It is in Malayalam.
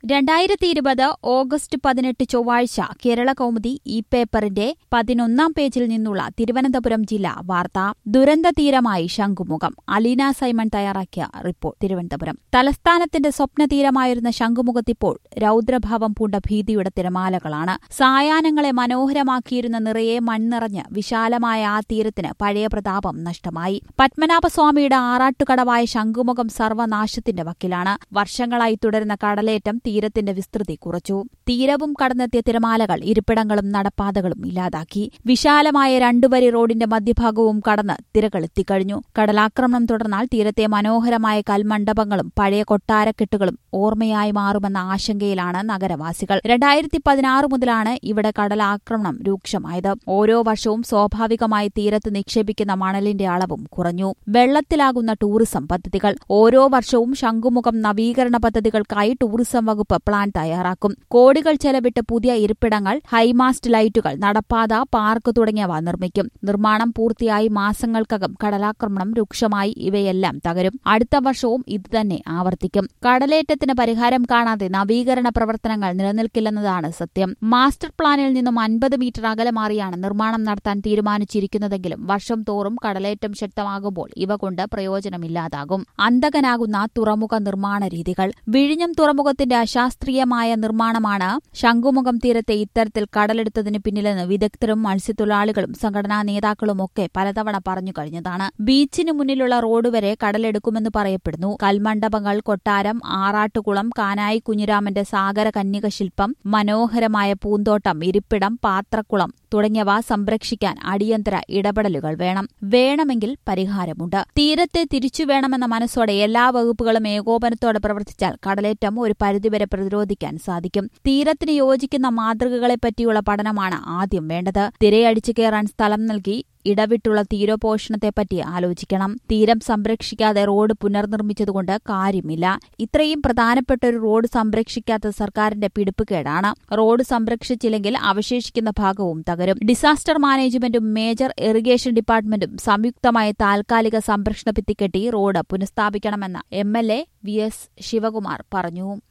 രണ്ടായിരത്തി ഇരുപത് ഓഗസ്റ്റ് പതിനെട്ട് ചൊവ്വാഴ്ച കേരള കൗമുദി ഈ പേപ്പറിന്റെ പതിനൊന്നാം പേജിൽ നിന്നുള്ള തിരുവനന്തപുരം ജില്ലാ വാർത്ത ദുരന്ത തീരമായി ശംഖുമുഖം അലീന സൈമൺ തയ്യാറാക്കിയ റിപ്പോർട്ട് തിരുവനന്തപുരം തലസ്ഥാനത്തിന്റെ സ്വപ്ന തീരമായിരുന്ന ശംഖുമുഖത്തിപ്പോൾ രൗദ്രഭാവം പൂണ്ട ഭീതിയുടെ തിരമാലകളാണ് സായാഹ്നങ്ങളെ മനോഹരമാക്കിയിരുന്ന നിറയെ മൺനിറഞ്ഞ് വിശാലമായ ആ തീരത്തിന് പഴയ പ്രതാപം നഷ്ടമായി പത്മനാഭസ്വാമിയുടെ ആറാട്ടുകടവായ ശംഖുമുഖം സർവനാശത്തിന്റെ വക്കിലാണ് വർഷങ്ങളായി തുടരുന്ന കടലേറ്റം തീരത്തിന്റെ വിസ്തൃതി കുറച്ചു തീരവും കടന്നെത്തിയ തിരമാലകൾ ഇരിപ്പിടങ്ങളും നടപ്പാതകളും ഇല്ലാതാക്കി വിശാലമായ രണ്ടുവരി റോഡിന്റെ മധ്യഭാഗവും കടന്ന് തിരകളെത്തിക്കഴിഞ്ഞു കടലാക്രമണം തുടർന്നാൽ തീരത്തെ മനോഹരമായ കൽമണ്ഡപങ്ങളും പഴയ കൊട്ടാരക്കെട്ടുകളും ഓർമ്മയായി മാറുമെന്ന ആശങ്കയിലാണ് നഗരവാസികൾ രണ്ടായിരത്തി പതിനാറ് മുതലാണ് ഇവിടെ കടലാക്രമണം രൂക്ഷമായത് ഓരോ വർഷവും സ്വാഭാവികമായി തീരത്ത് നിക്ഷേപിക്കുന്ന മണലിന്റെ അളവും കുറഞ്ഞു വെള്ളത്തിലാകുന്ന ടൂറിസം പദ്ധതികൾ ഓരോ വർഷവും ശംഖുമുഖം നവീകരണ പദ്ധതികൾക്കായി ടൂറിസം വകുപ്പ് പ്ലാൻ തയ്യാറാക്കും കോടികൾ ചെലവിട്ട് പുതിയ ഇരിപ്പിടങ്ങൾ ഹൈമാസ്റ്റ് ലൈറ്റുകൾ നടപ്പാത പാർക്ക് തുടങ്ങിയവ നിർമ്മിക്കും നിർമ്മാണം പൂർത്തിയായി മാസങ്ങൾക്കകം കടലാക്രമണം രൂക്ഷമായി ഇവയെല്ലാം തകരും അടുത്ത വർഷവും ഇതുതന്നെ ആവർത്തിക്കും കടലേറ്റത്തിന് പരിഹാരം കാണാതെ നവീകരണ പ്രവർത്തനങ്ങൾ നിലനിൽക്കില്ലെന്നതാണ് സത്യം മാസ്റ്റർ പ്ലാനിൽ നിന്നും അൻപത് മീറ്റർ അകലെ മാറിയാണ് നിർമ്മാണം നടത്താൻ തീരുമാനിച്ചിരിക്കുന്നതെങ്കിലും വർഷം തോറും കടലേറ്റം ശക്തമാകുമ്പോൾ ഇവ കൊണ്ട് പ്രയോജനമില്ലാതാകും അന്തകനാകുന്ന തുറമുഖ നിർമ്മാണ രീതികൾ വിഴിഞ്ഞം തുറമുഖത്തിന്റെ അശാസ്ത്രീയമായ നിർമ്മാണമാണ് ശംഖുമുഖം തീരത്തെ ഇത്തരത്തിൽ കടലെടുത്തതിന് പിന്നിലെന്ന് വിദഗ്ധരും മത്സ്യത്തൊഴിലാളികളും സംഘടനാ നേതാക്കളുമൊക്കെ പലതവണ പറഞ്ഞു കഴിഞ്ഞതാണ് ബീച്ചിന് മുന്നിലുള്ള റോഡ് വരെ കടലെടുക്കുമെന്ന് പറയപ്പെടുന്നു കൽമണ്ഡപങ്ങൾ കൊട്ടാരം ആറാട്ടുകുളം കാനായി കുഞ്ഞിരാമന്റെ സാഗര കന്യക ശില്പം മനോഹരമായ പൂന്തോട്ടം ഇരിപ്പിടം പാത്രക്കുളം തുടങ്ങിയവ സംരക്ഷിക്കാൻ അടിയന്തര ഇടപെടലുകൾ വേണം വേണമെങ്കിൽ പരിഹാരമുണ്ട് തീരത്തെ തിരിച്ചു വേണമെന്ന മനസ്സോടെ എല്ലാ വകുപ്പുകളും ഏകോപനത്തോടെ പ്രവർത്തിച്ചാൽ കടലേറ്റം ഒരു പരിധിവരെ പ്രതിരോധിക്കാൻ സാധിക്കും തീരത്തിന് യോജിക്കുന്ന മാതൃകകളെപ്പറ്റിയുള്ള പഠനമാണ് ആദ്യം വേണ്ടത് തിരയടിച്ചു കയറാൻ സ്ഥലം നൽകി ഇടവിട്ടുള്ള തീരപോഷണത്തെപ്പറ്റി ആലോചിക്കണം തീരം സംരക്ഷിക്കാതെ റോഡ് പുനർനിർമ്മിച്ചതുകൊണ്ട് കാര്യമില്ല ഇത്രയും പ്രധാനപ്പെട്ട ഒരു റോഡ് സംരക്ഷിക്കാത്ത സർക്കാരിന്റെ പിടിപ്പുകേടാണ് റോഡ് സംരക്ഷിച്ചില്ലെങ്കിൽ അവശേഷിക്കുന്ന ഭാഗവും തകരും ഡിസാസ്റ്റർ മാനേജ്മെന്റും മേജർ ഇറിഗേഷൻ ഡിപ്പാർട്ട്മെന്റും സംയുക്തമായി താൽക്കാലിക സംരക്ഷണ ഭിത്തിക്കെട്ടി റോഡ് പുനഃസ്ഥാപിക്കണമെന്ന് M L A V S Sivakumar പറഞ്ഞു